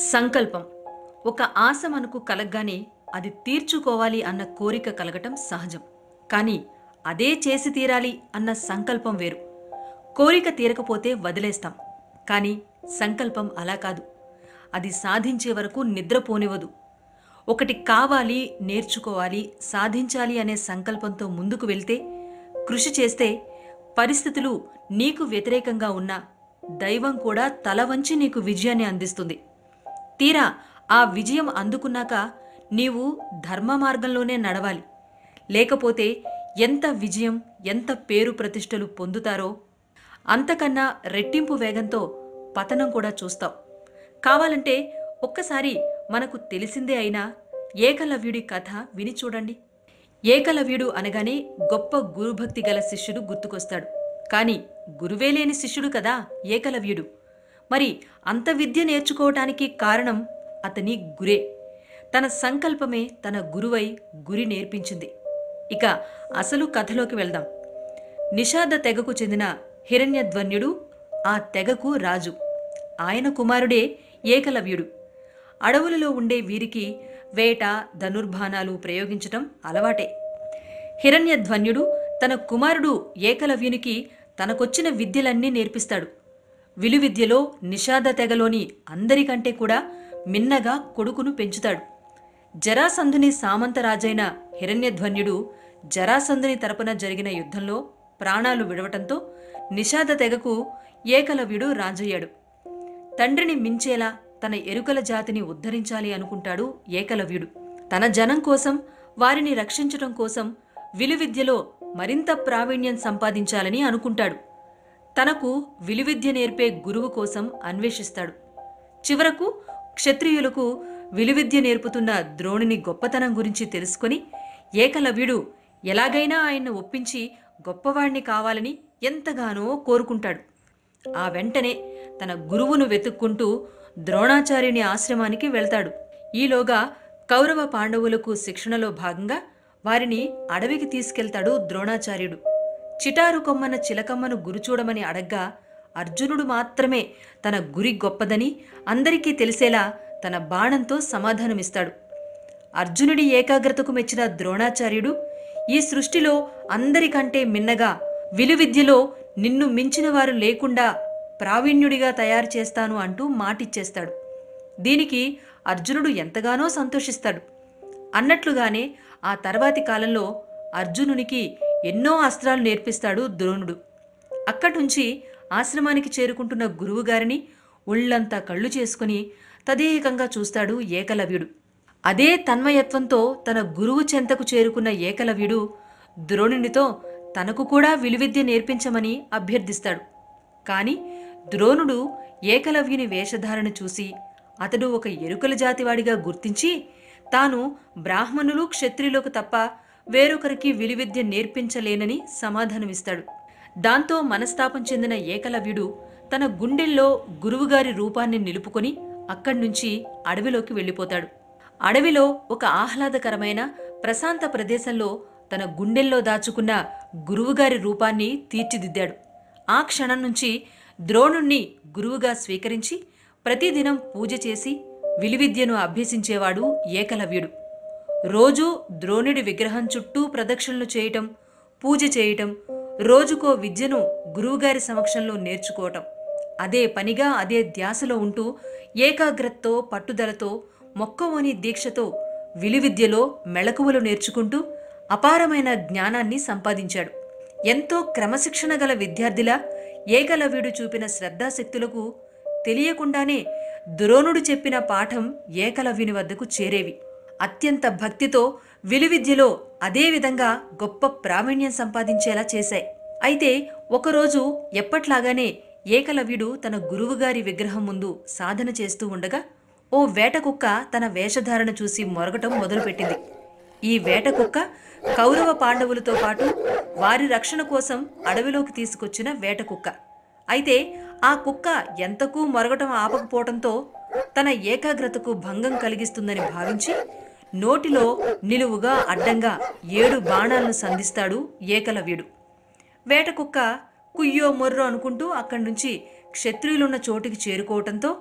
సంకల్పం ఒక ఆశ మనకు కలగ్గానే అది తీర్చుకోవాలి అన్న కోరిక కలగటం సహజం కానీ అదే చేసి తీరాలి అన్న సంకల్పం వేరు కోరిక తీరకపోతే వదిలేస్తాం కానీ సంకల్పం అలా కాదు అది సాధించే వరకు నిద్రపోనివ్వదు ఒకటి కావాలి నేర్చుకోవాలి సాధించాలి అనే సంకల్పంతో ముందుకు వెళ్తే కృషి చేస్తే పరిస్థితులు నీకు వ్యతిరేకంగా ఉన్నా దైవం కూడా తల వంచి నీకు విజయాన్ని అందిస్తుంది తీరా ఆ విజయం అందుకున్నాక నీవు ధర్మ మార్గంలోనే నడవాలి లేకపోతే ఎంత విజయం ఎంత పేరు ప్రతిష్టలు పొందుతారో అంతకన్నా రెట్టింపు వేగంతో పతనం కూడా చూస్తావు కావాలంటే ఒక్కసారి మనకు తెలిసిందే అయినా ఏకలవ్యుడి కథ విని చూడండి ఏకలవ్యుడు అనగానే గొప్ప గురుభక్తి గల శిష్యుడు గుర్తుకొస్తాడు కాని గురువే లేని శిష్యుడు కదా ఏకలవ్యుడు మరి అంత విద్య నేర్చుకోవటానికి కారణం అతని గురే తన సంకల్పమే తన గురువై గురి నేర్పించింది ఇక అసలు కథలోకి వెళ్దాం నిషాద తెగకు చెందిన హిరణ్యధ్వన్యుడు ఆ తెగకు రాజు ఆయన కుమారుడే ఏకలవ్యుడు అడవులలో ఉండే వీరికి వేట ధనుర్బాణాలు ప్రయోగించటం అలవాటే హిరణ్యధ్వన్యుడు తన కుమారుడు ఏకలవ్యునికి తనకొచ్చిన విద్యలన్నీ నేర్పిస్తాడు విలువిద్యలో నిషాద తెగలోని అందరికంటే కూడా మిన్నగా కొడుకును పెంచుతాడు జరాసంధుని సామంతరాజైన హిరణ్యధ్వన్యుడు జరాసంధుని తరపున జరిగిన యుద్ధంలో ప్రాణాలు విడవటంతో నిషాద తెగకు ఏకలవ్యుడు రాజయ్యాడు తండ్రిని మించేలా తన ఎరుకల జాతిని ఉద్ధరించాలి అనుకుంటాడు ఏకలవ్యుడు తన జనం కోసం వారిని రక్షించటం కోసం విలువిద్యలో మరింత ప్రావీణ్యం సంపాదించాలని అనుకుంటాడు తనకు విలువిద్య నేర్పే గురువు కోసం అన్వేషిస్తాడు చివరకు క్షత్రియులకు విలువిద్య నేర్పుతున్న ద్రోణుని గొప్పతనం గురించి తెలుసుకొని ఏకలవ్యుడు ఎలాగైనా ఆయన్ను ఒప్పించి గొప్పవాణ్ణి కావాలని ఎంతగానో కోరుకుంటాడు ఆ వెంటనే తన గురువును వెతుక్కుంటూ ద్రోణాచార్యుని ఆశ్రమానికి వెళ్తాడు ఈలోగా కౌరవ పాండవులకు శిక్షణలో భాగంగా వారిని అడవికి తీసుకెళ్తాడు ద్రోణాచార్యుడు చిటారు కొమ్మన చిలకమ్మను గురుచూడమని అడగ్గా అర్జునుడు మాత్రమే తన గురి గొప్పదని అందరికీ తెలిసేలా తన బాణంతో సమాధానమిస్తాడు అర్జునుడి ఏకాగ్రతకు మెచ్చిన ద్రోణాచార్యుడు ఈ సృష్టిలో అందరికంటే మిన్నగా విలువిద్యలో నిన్ను మించిన వారు లేకుండా ప్రావీణ్యుడిగా తయారు చేస్తాను అంటూ మాటిచ్చేస్తాడు దీనికి అర్జునుడు ఎంతగానో సంతోషిస్తాడు అన్నట్లుగానే ఆ తర్వాతి కాలంలో అర్జునునికి ఎన్నో అస్త్రాలు నేర్పిస్తాడు ద్రోణుడు అక్కడ్నుంచి ఆశ్రమానికి చేరుకుంటున్న గురువుగారిని ఒళ్ళంతా కళ్ళు చేసుకుని తదేకంగా చూస్తాడు ఏకలవ్యుడు అదే తన్మయత్వంతో తన గురువు చెంతకు చేరుకున్న ఏకలవ్యుడు ద్రోణునితో తనకు కూడా విలువిద్య నేర్పించమని అభ్యర్థిస్తాడు కాని ద్రోణుడు ఏకలవ్యుని వేషధారణ చూసి అతడు ఒక ఎరుకల జాతివాడిగా గుర్తించి తాను బ్రాహ్మణులు క్షత్రియులకు తప్ప వేరొకరికి విలువిద్య నేర్పించలేనని సమాధానమిస్తాడు దాంతో మనస్తాపం చెందిన ఏకలవ్యుడు తన గుండెల్లో గురువుగారి రూపాన్ని నిలుపుకొని అక్కడ్నుంచి అడవిలోకి వెళ్ళిపోతాడు అడవిలో ఒక ఆహ్లాదకరమైన ప్రశాంత ప్రదేశంలో తన గుండెల్లో దాచుకున్న గురువుగారి రూపాన్ని తీర్చిదిద్దాడు ఆ క్షణం నుంచి ద్రోణుణ్ణి గురువుగా స్వీకరించి ప్రతిదినం పూజ చేసి విలువిద్యను అభ్యసించేవాడు ఏకలవ్యుడు రోజూ ద్రోణుడి విగ్రహం చుట్టూ ప్రదక్షిణలు చేయటం పూజ చేయటం రోజుకో విద్యను గురువుగారి సమక్షంలో నేర్చుకోవటం అదే పనిగా అదే ధ్యాసలో ఉంటూ ఏకాగ్రతతో పట్టుదలతో మొక్కవోని దీక్షతో విలువిద్యలో మెళకువలు నేర్చుకుంటూ అపారమైన జ్ఞానాన్ని సంపాదించాడు ఎంతో క్రమశిక్షణ గల విద్యార్థిలా ఏకలవ్యుడు చూపిన శ్రద్ధాశక్తులకు తెలియకుండానే ద్రోణుడు చెప్పిన పాఠం ఏకలవ్యుని వద్దకు చేరేవి అత్యంత భక్తితో విలువిద్యలో అదేవిధంగా గొప్ప ప్రావీణ్యం సంపాదించేలా చేశాయి అయితే ఒకరోజు ఎప్పట్లాగానే ఏకలవ్యుడు తన గురువుగారి విగ్రహం ముందు సాధన చేస్తూ ఉండగా ఓ వేట కుక్క తన వేషధారణ చూసి మొరగటం మొదలుపెట్టింది ఈ వేట కుక్క కౌరవ పాండవులతో పాటు వారి రక్షణ కోసం అడవిలోకి తీసుకొచ్చిన వేట కుక్క అయితే ఆ కుక్క ఎంతకు మొరగటం ఆపకపోవటంతో తన ఏకాగ్రతకు భంగం కలిగిస్తుందని భావించి నోటిలో నిలువుగా అడ్డంగా ఏడు బాణాలను సంధిస్తాడు ఏకలవ్యుడు వేట కుక్క కుయ్యో మొర్రో అనుకుంటూ అక్కడి నుంచి క్షత్రియులున్న చోటికి చేరుకోవటంతో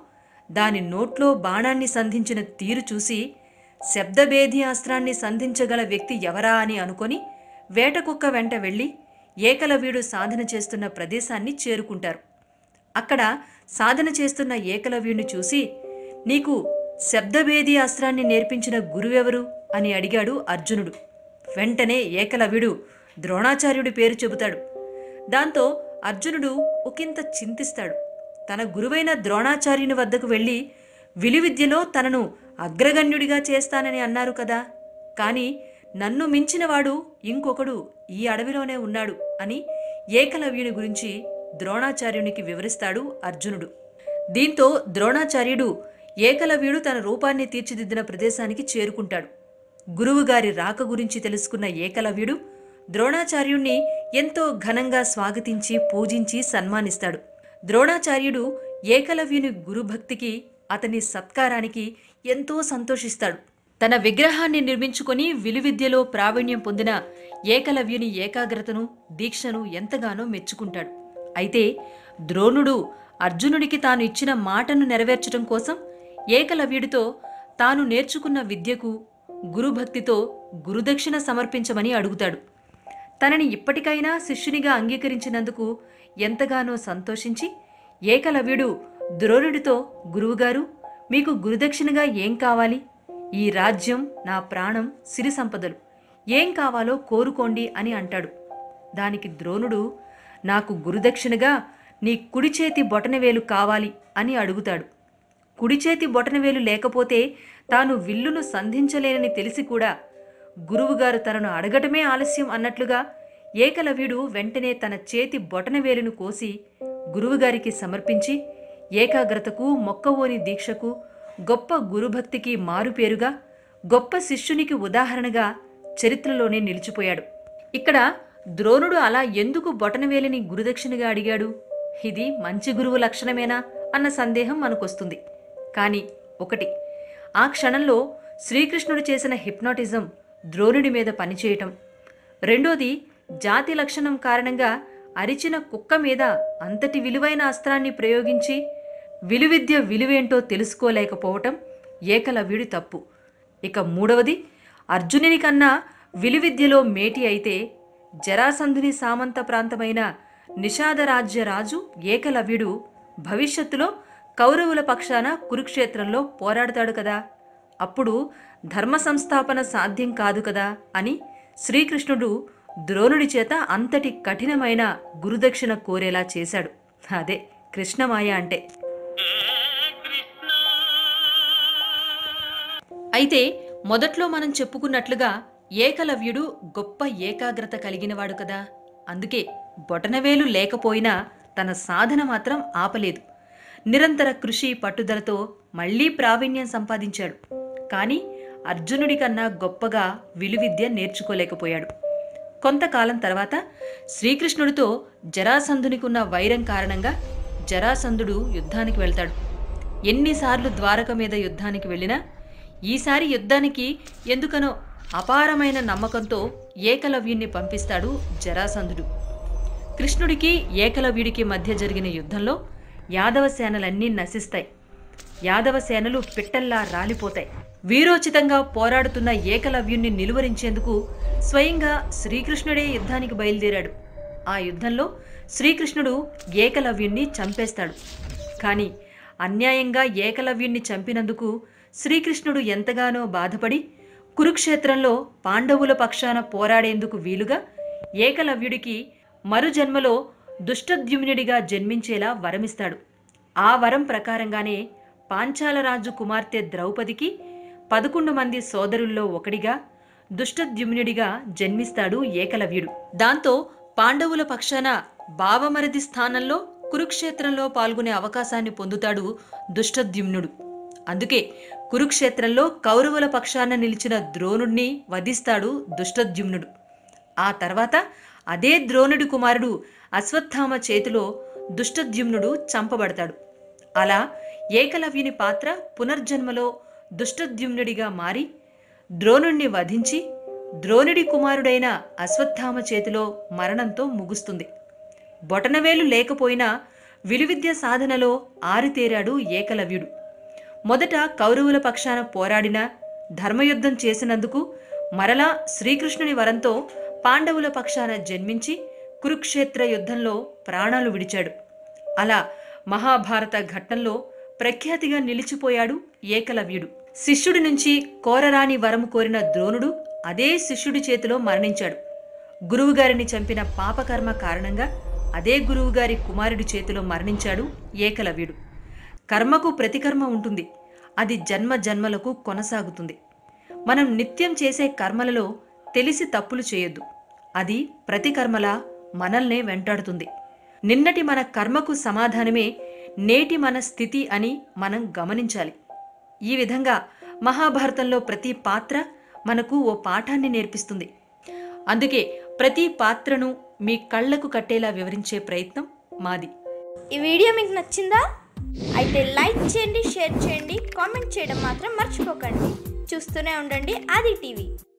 దాని నోట్లో బాణాన్ని సంధించిన తీరు చూసి శబ్దభేది అస్త్రాన్ని సంధించగల వ్యక్తి ఎవరా అని అనుకొని వేటకుక్క వెంట వెళ్ళి ఏకలవ్యుడు సాధన చేస్తున్న ప్రదేశాన్ని చేరుకుంటారు అక్కడ సాధన చేస్తున్న ఏకలవ్యుడిని చూసి నీకు శబ్దభేది అస్త్రాన్ని నేర్పించిన గురువెవరు అని అడిగాడు అర్జునుడు వెంటనే ఏకలవ్యుడు ద్రోణాచార్యుడి పేరు చెబుతాడు దాంతో అర్జునుడు ఒకంత చింతిస్తాడు తన గురువైన ద్రోణాచార్యుని వద్దకు వెళ్ళి విలువిద్యలో తనను అగ్రగణ్యుడిగా చేస్తానని అన్నారు కదా కానీ నన్ను మించినవాడు ఇంకొకడు ఈ అడవిలోనే ఉన్నాడు అని ఏకలవ్యుని గురించి ద్రోణాచార్యునికి వివరిస్తాడు అర్జునుడు దీంతో ద్రోణాచార్యుడు ఏకలవ్యుడు తన రూపాన్ని తీర్చిదిద్దిన ప్రదేశానికి చేరుకుంటాడు గురువుగారి రాక గురించి తెలుసుకున్న ఏకలవ్యుడు ద్రోణాచార్యుణ్ణి ఎంతో ఘనంగా స్వాగతించి పూజించి సన్మానిస్తాడు ద్రోణాచార్యుడు ఏకలవ్యుని గురుభక్తికి అతని సత్కారానికి ఎంతో సంతోషిస్తాడు తన విగ్రహాన్ని నిర్మించుకొని విలువిద్యలో ప్రావీణ్యం పొందిన ఏకలవ్యుని ఏకాగ్రతను దీక్షను ఎంతగానో మెచ్చుకుంటాడు అయితే ద్రోణుడు అర్జునుడికి తాను ఇచ్చిన మాటను నెరవేర్చడం కోసం ఏకలవ్యుడితో తాను నేర్చుకున్న విద్యకు గురుభక్తితో గురుదక్షిణ సమర్పించమని అడుగుతాడు తనని ఇప్పటికైనా శిష్యునిగా అంగీకరించినందుకు ఎంతగానో సంతోషించి ఏకలవ్యుడు ద్రోణుడితో గురువుగారు మీకు గురుదక్షిణగా ఏం కావాలి ఈ రాజ్యం నా ప్రాణం సిరి సంపదలు ఏం కావాలో కోరుకోండి అని అంటాడు దానికి ద్రోణుడు నాకు గురుదక్షిణగా నీ కుడి చేతి బొటనవేలు కావాలి అని అడుగుతాడు కుడి చేతి బొటనవేలు లేకపోతే తాను విల్లును సంధించలేనని తెలిసి కూడా గురువుగారు తనను అడగటమే ఆలస్యం అన్నట్లుగా ఏకలవ్యుడు వెంటనే తన చేతి బొటనవేలును కోసి గురువుగారికి సమర్పించి ఏకాగ్రతకు మొక్కవోని దీక్షకు గొప్ప గురుభక్తికి మారుపేరుగా గొప్ప శిష్యునికి ఉదాహరణగా చరిత్రలోనే నిలిచిపోయాడు ఇక్కడ ద్రోణుడు అలా ఎందుకు బొటనవేలిని గురుదక్షిణగా అడిగాడు ఇది మంచి గురువు లక్షణమేనా అన్న సందేహం మనకొస్తుంది కానీ ఒకటి ఆ క్షణంలో శ్రీకృష్ణుడు చేసిన హిప్నాటిజం ద్రోణుడి మీద పనిచేయటం రెండోది జాతి లక్షణం కారణంగా అరిచిన కుక్క మీద అంతటి విలువైన అస్త్రాన్ని ప్రయోగించి విలువిద్య విలువేంటో తెలుసుకోలేకపోవటం ఏకలవ్యుడి తప్పు ఇక మూడవది అర్జునుని కన్నా విలువిద్యలో మేటి అయితే జరాసంధుని సామంత ప్రాంతమైన నిషాదరాజ్య రాజు ఏకలవ్యుడు భవిష్యత్తులో కౌరవుల పక్షాన కురుక్షేత్రంలో పోరాడతాడు కదా అప్పుడు ధర్మ సంస్థాపన సాధ్యం కాదు కదా అని శ్రీకృష్ణుడు ద్రోణుడి చేత అంతటి కఠినమైన గురుదక్షిణ కోరేలా చేశాడు అదే కృష్ణమాయ అంటే అయితే మొదట్లో మనం చెప్పుకున్నట్లుగా ఏకలవ్యుడు గొప్ప ఏకాగ్రత కలిగినవాడు కదా అందుకే బొటనవేలు లేకపోయినా తన సాధన మాత్రం ఆపలేదు నిరంతర కృషి పట్టుదలతో మళ్లీ ప్రావీణ్యం సంపాదించాడు కానీ అర్జునుడి కన్నా గొప్పగా విలువిద్య నేర్చుకోలేకపోయాడు కొంతకాలం తర్వాత శ్రీకృష్ణుడితో జరాసంధునికి ఉన్న వైరం కారణంగా జరాసంధుడు యుద్ధానికి వెళ్తాడు ఎన్నిసార్లు ద్వారక మీద యుద్ధానికి వెళ్ళినా ఈసారి యుద్ధానికి ఎందుకనో అపారమైన నమ్మకంతో ఏకలవ్యుణ్ణి పంపిస్తాడు జరాసంధుడు కృష్ణుడికి ఏకలవ్యుడికి మధ్య జరిగిన యుద్ధంలో యాదవ సేనలన్నీ నశిస్తాయి యాదవ సేనలు పిట్టల్లా రాలిపోతాయి వీరోచితంగా పోరాడుతున్న ఏకలవ్యుణ్ణి నిలువరించేందుకు స్వయంగా శ్రీకృష్ణుడే యుద్ధానికి బయలుదేరాడు ఆ యుద్ధంలో శ్రీకృష్ణుడు ఏకలవ్యుణ్ణి చంపేస్తాడు కానీ అన్యాయంగా ఏకలవ్యుణ్ణి చంపినందుకు శ్రీకృష్ణుడు ఎంతగానో బాధపడి కురుక్షేత్రంలో పాండవుల పక్షాన పోరాడేందుకు వీలుగా ఏకలవ్యుడికి మరుజన్మలో దుష్టద్యుమ్నుడిగా జన్మించేలా వరమిస్తాడు ఆ వరం ప్రకారంగానే పాంచాలరాజు కుమార్తె ద్రౌపదికి పదకొండు మంది సోదరుల్లో ఒకడిగా దుష్టద్యుమ్నుడిగా జన్మిస్తాడు ఏకలవ్యుడు దాంతో పాండవుల పక్షాన బావమరది స్థానంలో కురుక్షేత్రంలో పాల్గొనే అవకాశాన్ని పొందుతాడు దుష్టద్యుమ్నుడు అందుకే కురుక్షేత్రంలో కౌరవుల పక్షాన నిలిచిన ద్రోణుడిని వధిస్తాడు దుష్టద్యుమ్నుడు ఆ తర్వాత అదే ద్రోణుడి కుమారుడు అశ్వత్థామ చేతిలో దుష్టద్యుమ్నుడు చంపబడతాడు అలా ఏకలవ్యుని పాత్ర పునర్జన్మలో దుష్టద్యుమ్నుడిగా మారి ద్రోణుణ్ణి వధించి ద్రోణుడి కుమారుడైన అశ్వత్థామ చేతిలో మరణంతో ముగుస్తుంది బొటనవేలు లేకపోయినా విలువిద్య సాధనలో ఆరితేరాడు ఏకలవ్యుడు మొదట కౌరవుల పక్షాన పోరాడిన ధర్మయుద్ధం చేసినందుకు మరలా శ్రీకృష్ణుని వరంతో పాండవుల పక్షాన జన్మించి కురుక్షేత్ర యుద్ధంలో ప్రాణాలు విడిచాడు అలా మహాభారత ఘట్టంలో ప్రఖ్యాతిగా నిలిచిపోయాడు ఏకలవ్యుడు శిష్యుడి నుంచి కోరరాని వరము కోరిన ద్రోణుడు అదే శిష్యుడి చేతిలో మరణించాడు గురువుగారిని చంపిన పాపకర్మ కారణంగా అదే గురువుగారి కుమారుడి చేతిలో మరణించాడు ఏకలవ్యుడు కర్మకు ప్రతికర్మ ఉంటుంది అది జన్మ జన్మలకు కొనసాగుతుంది మనం నిత్యం చేసే కర్మలలో తెలిసి తప్పులు చేయొద్దు అది ప్రతి కర్మలా మనల్నే వెంటాడుతుంది నిన్నటి మన కర్మకు సమాధానమే నేటి మన స్థితి అని మనం గమనించాలి ఈ విధంగా మహాభారతంలో ప్రతి పాత్ర మనకు ఓ పాఠాన్ని నేర్పిస్తుంది అందుకే ప్రతి పాత్రను మీ కళ్ళకు కట్టేలా వివరించే ప్రయత్నం మాది ఈ వీడియో మీకు నచ్చిందా అయితే లైక్ చేయండి షేర్ చేయండి కామెంట్ చేయడం మాత్రం మర్చిపోకండి చూస్తూనే ఉండండి ఆది టీవీ